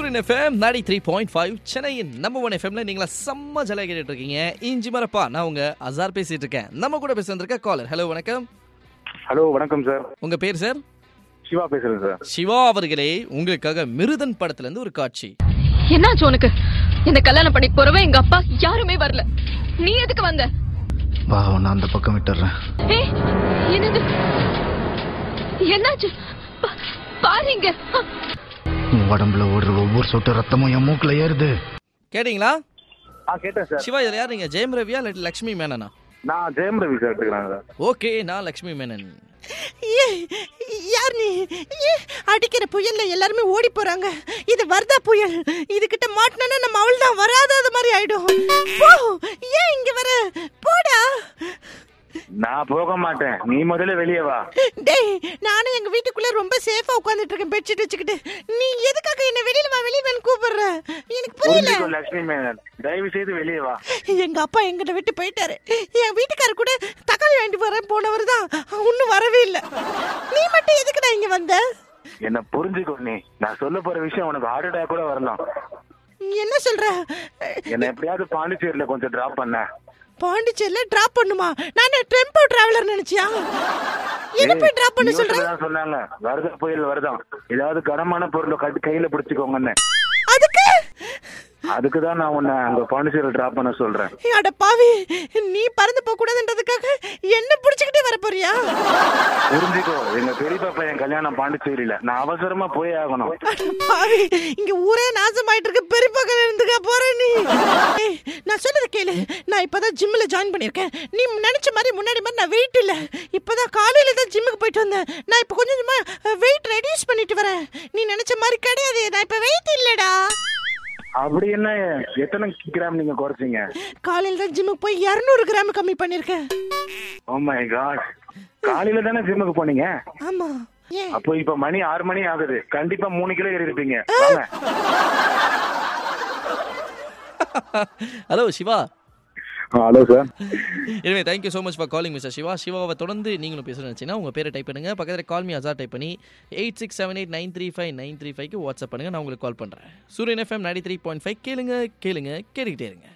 சூரியன் FM ninety three point five சென்னையின் number one எஃப்எம்ல நீங்களா செம்ம ஜலை கேட்டுட்டு இருக்கீங்க இஞ்சி மரப்பா நான் உங்க அசார் பேசிட்டு இருக்கேன் நம்ம கூட பேச வந்திருக்க காலர் ஹலோ வணக்கம் ஹலோ வணக்கம் சார் உங்க பேர் சார் சிவா பேசுறேன் சார் சிவா அவர்களே உங்களுக்காக மிருதன் படத்துல இருந்து ஒரு காட்சி என்னாச்சு உனக்கு என்ன கல்யாணம் பண்ணி போறவன் எங்க அப்பா யாருமே வரல நீ எதுக்கு வந்த வா நான் அந்த பக்கம் விட்டுறேன் ஏய் என்னது என்னாச்சு பா- பாருங்க உன் உடம்புல ஓடுற ஒவ்வொரு சொட்டு ரத்தமும் என் மூக்குல ஏறுது கேட்டீங்களா ஆ கேட்டேன் சார் சிவா இதுல யார் நீங்க ஜெயம் ரவியா இல்லை லக்ஷ்மி மேனனா நான் ஜெயம் ரவி சார் எடுத்துக்கிறேன் சார் ஓகே நான் லக்ஷ்மி மேனன் ஏ யார் நீ ஏ அடிக்கிற புயல்ல எல்லாருமே ஓடி போறாங்க இது வர்தா புயல் இதுகிட்ட மாட்டினா நம்ம அவள் தான் வராத மாதிரி ஆயிடும் போ ஏன் இங்க வர போடா நான் போக மாட்டேன் நீ முதல்ல வெளியே வா டேய் நானும் எங்க வீட்டுக்குள்ள ரொம்ப சேஃபா உட்கார்ந்துட்டு இருக்கேன் பெட்ஷீட் வச்சுக்கிட்டு நீ எதுக்காக என்ன வெளியில வா வெளியில வான்னு கூப்பிடுற எனக்கு புரியல புரிஞ்சுக்கோ லட்சுமி மேனன் தயவு செய்து வெளியே வா எங்க அப்பா எங்கிட்ட விட்டு போயிட்டாரு என் வீட்டுக்காரர் கூட தக்காளி வாங்கிட்டு வரேன் போனவர் தான் இன்னும் வரவே இல்லை நீ மட்டும் எதுக்குடா இங்க வந்த என்ன புரிஞ்சுக்கோ நீ நான் சொல்ல போற விஷயம் உனக்கு ஹார்ட் அட்டாக் கூட வரலாம் நீ என்ன சொல்ற என்ன எப்படியாவது பாண்டிச்சேரியில கொஞ்சம் டிராப் பண்ண பாண்டிச்சேரியில டிராப் பண்ணுமா நான் டெம்போ டிராவலர் நினைச்சியா என்ன போய் டிராப் பண்ண நியூஸ்ல சொல்ற தான் சொன்னாங்க வருதா புயல் வருதாம் ஏதாவது கனமான பொருளை கட்டி கையில பிடிச்சுக்கோங்கன்னு அதுக்கு அதுக்கு தான் நான் உன்னை அங்க பாண்டிச்சேரியில் டிராப் பண்ண சொல்றேன் அட பாவி நீ பறந்து போக கூடாதுன்றதுக்காக என்ன புடிச்சுக்கிட்டே வர போறியா புரிஞ்சுக்கோ எங்க பெரியப்பா பையன் கல்யாணம் பாண்டிச்சேரியில நான் அவசரமா போய் ஆகணும் அட பாவி இங்க ஊரே நாசமாயிட்டு இருக்கு பெரியப்பா இருந்துக்க போற நீ ஏய், நான் சொன்னதை கேளு நான் இப்பதான் ஜிம்ல ஜாயின் பண்ணிருக்கேன் நீ நினைச்ச மாதிரி முன்னாடி மாதிரி நான் வெயிட் இல்ல இப்பதான் காலையில தான் ஜிம்முக்கு போயிட்டு வந்தேன் நான் இப்ப கொஞ்சம் கொஞ்சமா வெயிட் ரெடியூஸ் பண்ணிட்டு வரேன் நீ நினைச்ச மாதிரி கிடையாது நான் இப்ப வெயிட் இல்லடா அப்படி என்ன எத்தனை கிராம் நீங்க குறைச்சீங்க காலையில தான் ஜிம்முக்கு போய் 200 கிராம் கம்மி பண்ணிருக்கேன் ஓ மை காட் காலையில தானே ஜிம்முக்கு போனீங்க ஆமா ஏன் அப்போ இப்ப மணி ஆறு மணி ஆகுது கண்டிப்பா மூணு கிலோ ஏறி இருப்பீங்க வாங்க ஹலோ சிவா ஹலோ சார் எனவே thank you so much for calling mister Siva சிவாவை தொடர்ந்து நீங்களும் பேச நினச்சிங்கன்னா உங்கள் பேரை டைப் பண்ணுங்க பக்கத்தில் கால் மீ அசார் டைப் பண்ணி eight six seven eight nine three five nine three ஃபைவ்க்கு வாட்ஸ்அப் பண்ணுங்க நான் உங்களுக்கு கால் பண்ணுறேன் Suryan FM ninety three point five கேளுங்க கேளுங்க கேட்டுக்கிட்டே இருங்க